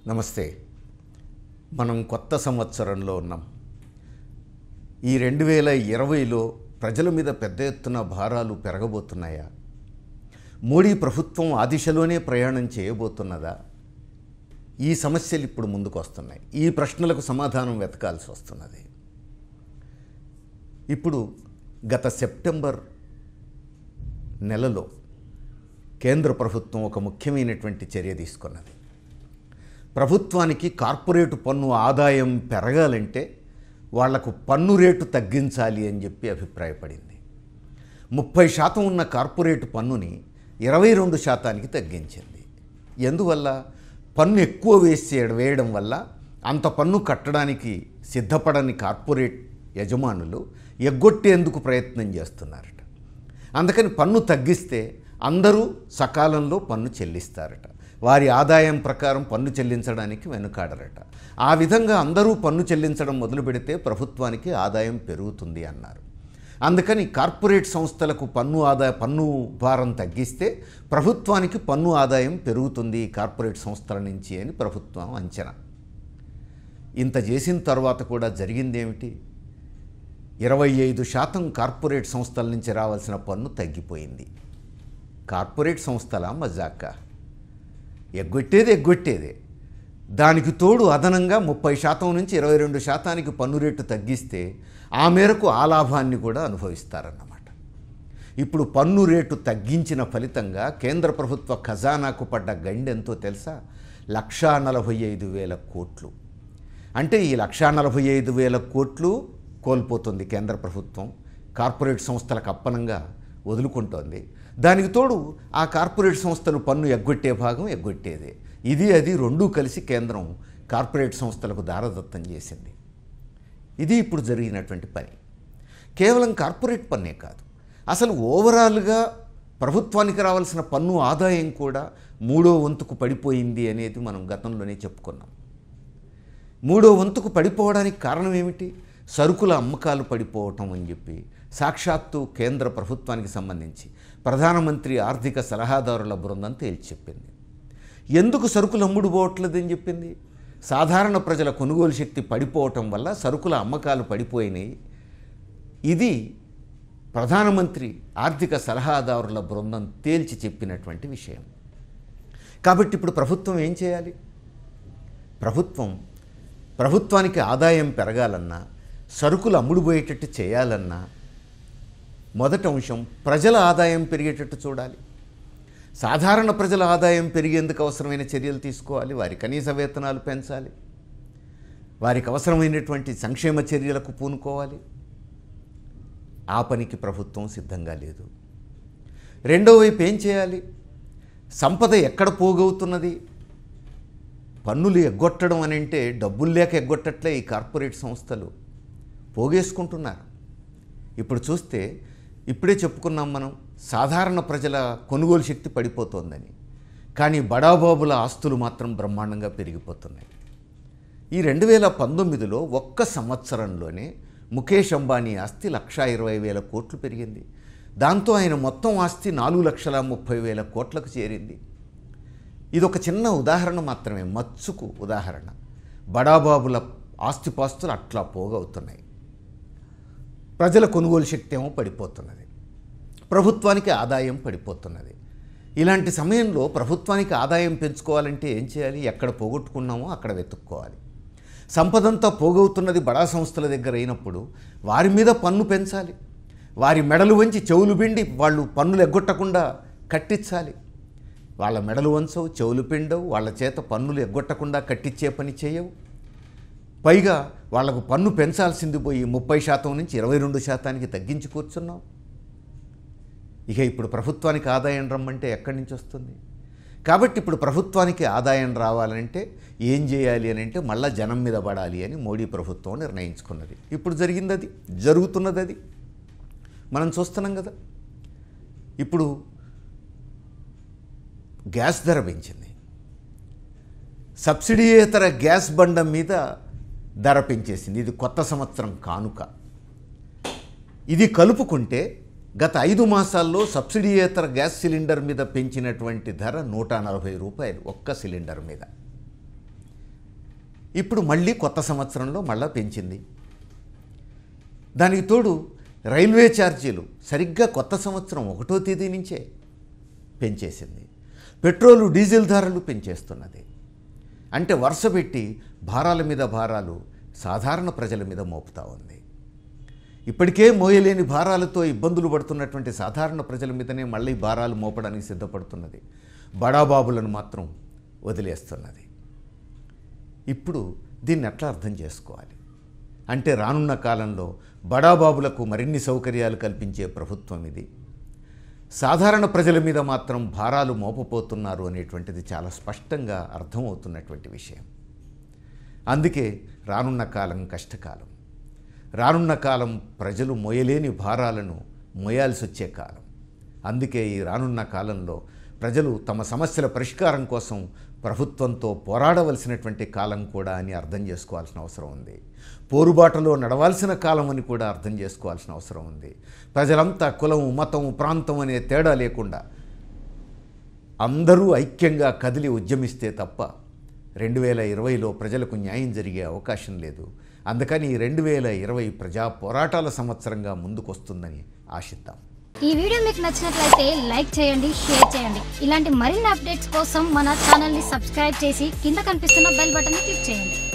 నమస్తే మనం కొత్త సంవత్సరంలో ఉన్నాం ఈ రెండు వేల ఇరవైలో ప్రజల మీద పెద్ద ఎత్తున భారాలు పెరగబోతున్నాయా మోడీ ప్రభుత్వం ఆ దిశలోనే ప్రయాణం చేయబోతున్నదా ఈ సమస్యలు ఇప్పుడు ముందుకు వస్తున్నాయి ఈ ప్రశ్నలకు సమాధానం వెతకాల్సి వస్తున్నది ఇప్పుడు గత సెప్టెంబర్ నెలలో కేంద్ర ప్రభుత్వం ఒక ముఖ్యమైనటువంటి చర్య తీసుకున్నది ప్రభుత్వానికి కార్పొరేట్ పన్ను ఆదాయం పెరగాలంటే వాళ్లకు పన్ను రేటు తగ్గించాలి అని చెప్పి అభిప్రాయపడింది ముప్పై శాతం ఉన్న కార్పొరేట్ పన్నుని ఇరవై రెండు శాతానికి తగ్గించింది ఎందువల్ల పన్ను ఎక్కువ వేసి వేయడం వల్ల అంత పన్ను కట్టడానికి సిద్ధపడని కార్పొరేట్ యజమానులు ఎగ్గొట్టేందుకు ప్రయత్నం చేస్తున్నారట అందుకని పన్ను తగ్గిస్తే అందరూ సకాలంలో పన్ను చెల్లిస్తారట వారి ఆదాయం ప్రకారం పన్ను చెల్లించడానికి వెనుకాడరట ఆ విధంగా అందరూ పన్ను చెల్లించడం మొదలు పెడితే ప్రభుత్వానికి ఆదాయం పెరుగుతుంది అన్నారు అందుకని కార్పొరేట్ సంస్థలకు పన్ను ఆదాయ పన్ను భారం తగ్గిస్తే ప్రభుత్వానికి పన్ను ఆదాయం పెరుగుతుంది కార్పొరేట్ సంస్థల నుంచి అని ప్రభుత్వం అంచనా ఇంత చేసిన తర్వాత కూడా జరిగిందేమిటి ఇరవై ఐదు శాతం కార్పొరేట్ సంస్థల నుంచి రావాల్సిన పన్ను తగ్గిపోయింది కార్పొరేట్ సంస్థల మజాక ఎగ్గొట్టేది ఎగ్గొట్టేదే దానికి తోడు అదనంగా ముప్పై శాతం నుంచి ఇరవై రెండు శాతానికి పన్ను రేటు తగ్గిస్తే ఆ మేరకు ఆ లాభాన్ని కూడా అనుభవిస్తారన్నమాట ఇప్పుడు పన్ను రేటు తగ్గించిన ఫలితంగా కేంద్ర ప్రభుత్వ ఖజానాకు పడ్డ గండెంతో తెలుసా లక్షా నలభై ఐదు వేల కోట్లు అంటే ఈ లక్షా నలభై ఐదు వేల కోట్లు కోల్పోతుంది కేంద్ర ప్రభుత్వం కార్పొరేట్ సంస్థలకు అప్పనంగా వదులుకుంటోంది దానికి తోడు ఆ కార్పొరేట్ సంస్థలు పన్ను ఎగ్గొట్టే భాగం ఎగ్గొట్టేదే ఇది అది రెండూ కలిసి కేంద్రం కార్పొరేట్ సంస్థలకు దారదత్తం చేసింది ఇది ఇప్పుడు జరిగినటువంటి పని కేవలం కార్పొరేట్ పన్నే కాదు అసలు ఓవరాల్గా ప్రభుత్వానికి రావాల్సిన పన్ను ఆదాయం కూడా మూడో వంతుకు పడిపోయింది అనేది మనం గతంలోనే చెప్పుకున్నాం మూడో వంతుకు పడిపోవడానికి కారణం ఏమిటి సరుకుల అమ్మకాలు పడిపోవటం అని చెప్పి సాక్షాత్తు కేంద్ర ప్రభుత్వానికి సంబంధించి ప్రధానమంత్రి ఆర్థిక సలహాదారుల బృందం తేల్చి చెప్పింది ఎందుకు సరుకులు అమ్ముడు పోవట్లేదని చెప్పింది సాధారణ ప్రజల కొనుగోలు శక్తి పడిపోవటం వల్ల సరుకుల అమ్మకాలు పడిపోయినాయి ఇది ప్రధానమంత్రి ఆర్థిక సలహాదారుల బృందం తేల్చి చెప్పినటువంటి విషయం కాబట్టి ఇప్పుడు ప్రభుత్వం ఏం చేయాలి ప్రభుత్వం ప్రభుత్వానికి ఆదాయం పెరగాలన్నా సరుకులు అమ్ముడుపోయేటట్టు చేయాలన్నా మొదటి అంశం ప్రజల ఆదాయం పెరిగేటట్టు చూడాలి సాధారణ ప్రజల ఆదాయం పెరిగేందుకు అవసరమైన చర్యలు తీసుకోవాలి వారి కనీస వేతనాలు పెంచాలి వారికి అవసరమైనటువంటి సంక్షేమ చర్యలకు పూనుకోవాలి ఆ పనికి ప్రభుత్వం సిద్ధంగా లేదు రెండో వైపు ఏం చేయాలి సంపద ఎక్కడ పోగవుతున్నది పన్నులు ఎగ్గొట్టడం అని అంటే డబ్బులు లేక ఎగ్గొట్టట్లే ఈ కార్పొరేట్ సంస్థలు పోగేసుకుంటున్నారు ఇప్పుడు చూస్తే ఇప్పుడే చెప్పుకున్నాం మనం సాధారణ ప్రజల కొనుగోలు శక్తి పడిపోతోందని కానీ బడాబాబుల ఆస్తులు మాత్రం బ్రహ్మాండంగా పెరిగిపోతున్నాయి ఈ రెండు వేల పంతొమ్మిదిలో ఒక్క సంవత్సరంలోనే ముఖేష్ అంబానీ ఆస్తి లక్షా ఇరవై వేల కోట్లు పెరిగింది దాంతో ఆయన మొత్తం ఆస్తి నాలుగు లక్షల ముప్పై వేల కోట్లకు చేరింది ఇది ఒక చిన్న ఉదాహరణ మాత్రమే మచ్చుకు ఉదాహరణ బడాబాబుల ఆస్తిపాస్తులు అట్లా పోగవుతున్నాయి ప్రజల కొనుగోలు శక్తి ఏమో పడిపోతున్నది ప్రభుత్వానికి ఆదాయం పడిపోతున్నది ఇలాంటి సమయంలో ప్రభుత్వానికి ఆదాయం పెంచుకోవాలంటే ఏం చేయాలి ఎక్కడ పోగొట్టుకున్నామో అక్కడ వెతుక్కోవాలి సంపదంతా పోగవుతున్నది బడా సంస్థల దగ్గర అయినప్పుడు వారి మీద పన్ను పెంచాలి వారి మెడలు వంచి చెవులు పిండి వాళ్ళు పన్నులు ఎగ్గొట్టకుండా కట్టించాలి వాళ్ళ మెడలు వంచవు చెవులు పిండవు వాళ్ళ చేత పన్నులు ఎగ్గొట్టకుండా కట్టించే పని చేయవు పైగా వాళ్లకు పన్ను పెంచాల్సింది పోయి ముప్పై శాతం నుంచి ఇరవై రెండు శాతానికి తగ్గించి కూర్చున్నాం ఇక ఇప్పుడు ప్రభుత్వానికి ఆదాయం రమ్మంటే ఎక్కడి నుంచి వస్తుంది కాబట్టి ఇప్పుడు ప్రభుత్వానికి ఆదాయం రావాలంటే ఏం చేయాలి అని అంటే మళ్ళా జనం మీద పడాలి అని మోడీ ప్రభుత్వం నిర్ణయించుకున్నది ఇప్పుడు జరిగింది అది జరుగుతున్నది అది మనం చూస్తున్నాం కదా ఇప్పుడు గ్యాస్ ధర పెంచింది సబ్సిడీయేతర గ్యాస్ బండ మీద ధర పెంచేసింది ఇది కొత్త సంవత్సరం కానుక ఇది కలుపుకుంటే గత ఐదు మాసాల్లో సబ్సిడీయేతర గ్యాస్ సిలిండర్ మీద పెంచినటువంటి ధర నూట నలభై రూపాయలు ఒక్క సిలిండర్ మీద ఇప్పుడు మళ్ళీ కొత్త సంవత్సరంలో మళ్ళా పెంచింది దానికి తోడు రైల్వే ఛార్జీలు సరిగ్గా కొత్త సంవత్సరం ఒకటో తేదీ నుంచే పెంచేసింది పెట్రోలు డీజిల్ ధరలు పెంచేస్తున్నది అంటే వరుస పెట్టి భారాల మీద భారాలు సాధారణ ప్రజల మీద మోపుతా ఉంది ఇప్పటికే మోయలేని భారాలతో ఇబ్బందులు పడుతున్నటువంటి సాధారణ ప్రజల మీదనే మళ్ళీ భారాలు మోపడానికి సిద్ధపడుతున్నది బడాబాబులను మాత్రం వదిలేస్తున్నది ఇప్పుడు దీన్ని ఎట్లా అర్థం చేసుకోవాలి అంటే రానున్న కాలంలో బడాబాబులకు మరిన్ని సౌకర్యాలు కల్పించే ప్రభుత్వం ఇది సాధారణ ప్రజల మీద మాత్రం భారాలు మోపపోతున్నారు అనేటువంటిది చాలా స్పష్టంగా అర్థమవుతున్నటువంటి విషయం అందుకే రానున్న కాలం కష్టకాలం రానున్న కాలం ప్రజలు మోయలేని భారాలను మోయాల్సి వచ్చే కాలం అందుకే ఈ రానున్న కాలంలో ప్రజలు తమ సమస్యల పరిష్కారం కోసం ప్రభుత్వంతో పోరాడవలసినటువంటి కాలం కూడా అని అర్థం చేసుకోవాల్సిన అవసరం ఉంది పోరుబాటలో నడవాల్సిన కాలం అని కూడా అర్థం చేసుకోవాల్సిన అవసరం ఉంది ప్రజలంతా కులం మతం ప్రాంతం అనే తేడా లేకుండా అందరూ ఐక్యంగా కదిలి ఉద్యమిస్తే తప్ప రెండు వేల ఇరవైలో ప్రజలకు న్యాయం జరిగే అవకాశం లేదు అందుకని రెండు వేల ఇరవై ప్రజా పోరాటాల సంవత్సరంగా ముందుకొస్తుందని ఆశిద్దాం ఈ వీడియో మీకు నచ్చినట్లయితే లైక్ చేయండి షేర్ చేయండి ఇలాంటి మరిన్ని అప్డేట్స్ కోసం మన ఛానల్ని సబ్స్క్రైబ్ చేసి కింద కనిపిస్తున్న బెల్ బటన్ని క్లిక్ చేయండి